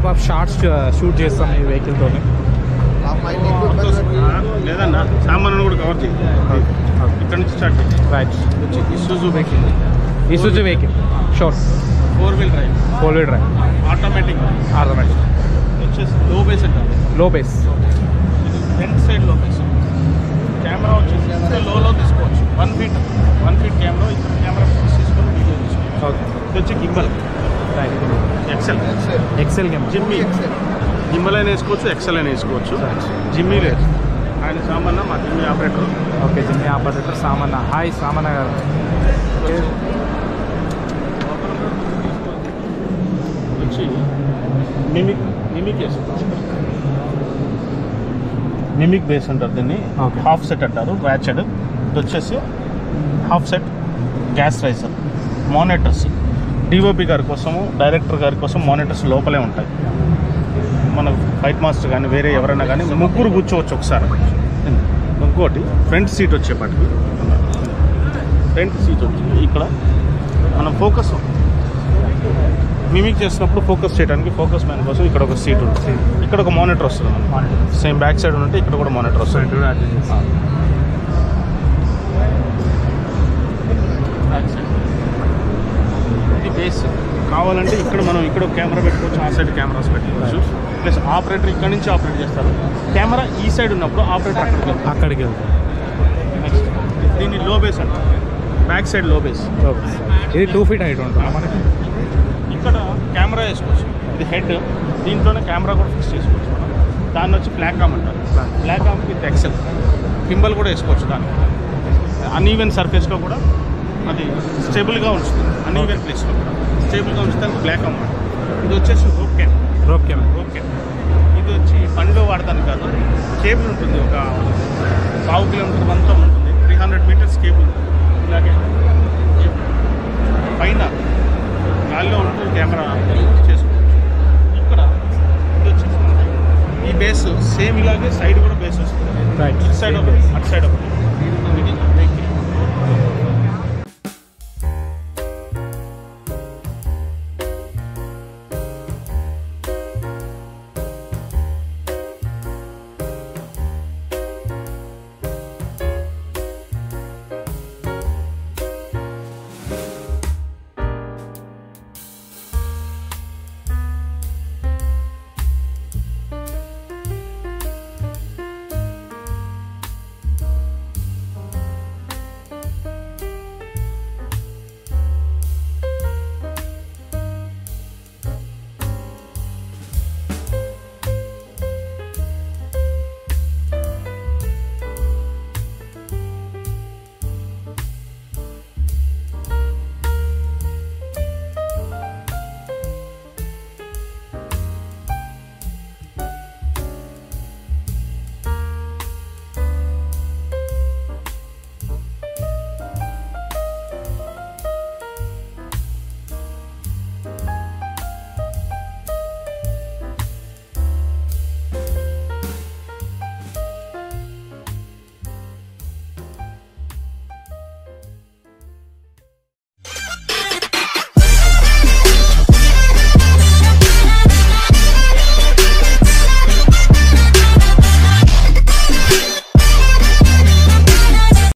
Type of shorts shoot చేస్తాం ఈ వెహికల్తో లేదన్నా సామాన్లు కూడా కవర్ చేయి ఇక్కడ నుంచి స్టార్ట్ చేయి రైట్ వచ్చి Isuzu vehicle Isuzu vehicle sure four wheel drive four wheel drive automatic automatic వచ్చేసి లో బేస్ అంటారు లో బేస్ ఇది front side low base camera వచ్చేసి ఇంత లోలో తీసుకోవచ్చు one feet one feet camera ఇక్కడ కెమెరా ఫిక్స్ చేసుకొని వీడియో తీసుకోవచ్చు ఓకే ఇది వచ్చి గింబల్ రైట్ ఎక్సెల్ ఎక్సెల్ గేమ్ జిమ్మీ జిమ్మల్ అయినా వేసుకోవచ్చు ఎక్సెల్ అయినా వేసుకోవచ్చు జిమ్మీ లేదు ఆయన సామాన్య మా jimmy operator okay jimmy operator సామాన్య హాయ్ సామాన్య గారు వచ్చి మిమిక్ మిమిక్ వేసుకోవచ్చు మిమిక్ బేస్ అంటారు దీన్ని Okay. హాఫ్ సెట్ అంటారు ర్యాచెడ్ ఇది వచ్చేసి half set gas riser monitors DOP గారి కోసము డైరెక్టర్ గారి కోసం మానిటర్స్ లోపలే ఉంటాయి మన ఫైట్ మాస్టర్ కానీ వేరే ఎవరైనా కానీ ముగ్గురు కూర్చోవచ్చు ఒకసారి ఇంకోటి ఫ్రంట్ సీట్ వచ్చేపాటికి ఫ్రంట్ సీట్ వచ్చి ఇక్కడ మనం ఫోకస్ మిమిక్ చేసినప్పుడు ఫోకస్ చేయడానికి ఫోకస్ మ్యాన్ కోసం ఇక్కడ ఒక సీట్ ఉంటుంది ఇక్కడ ఒక మానిటర్ వస్తుంది మనకి సేమ్ బ్యాక్ సైడ్ ఉంటే ఇక్కడ కూడా మానిటర్ వస్తుంది బ్యాక్ సైడ్ ఇది బేస్ కావాలంటే ఇక్కడ మనం ఇక్కడ ఒక కెమెరా పెట్టుకోవచ్చు ఆ సైడ్ కెమెరాస్ పెట్టుకోవచ్చు ప్లస్ ఆపరేటర్ ఇక్కడ నుంచి ఆపరేట్ చేస్తారు కెమెరా ఈ సైడ్ ఉన్నప్పుడు ఆపరేటర్ అక్కడికి వెళ్తారు అక్కడికి వెళ్తాం నెక్స్ట్ దీన్ని లో బేస్ అంటారు back side low base okay ఇది టూ ఫీట్ హైట్ ఉంటుంది మనకి ఇక్కడ కెమెరా వేసుకోవచ్చు ఇది హెడ్ దీంట్లోనే కెమెరా కూడా ఫిక్స్ చేసుకోవచ్చు మనం దాన్ని వచ్చి బ్లాక్ కామ్ అంటారు black cam with XL gimbal కూడా వేసుకోవచ్చు దాన్ని అన్ఈవెన్ సర్ఫేస్లో కూడా అది స్టేబుల్గా ఉంచుతుంది అన్ఈవెన్ ప్లేస్లో కూడా స్టేబుల్గా ఉంచుతానికి బ్లాక్ కామ్ అంటారు ఇది వచ్చేసి rope cam rope camera rope cam ఇది వచ్చి బండిలో వాడతానికి కాదు కేబుల్ ఉంటుంది ఒక పావు కిలోమీటర్ అంతా ఉంటుంది త్రీ హండ్రెడ్ మీటర్స్ కేబుల్ ఇలాగే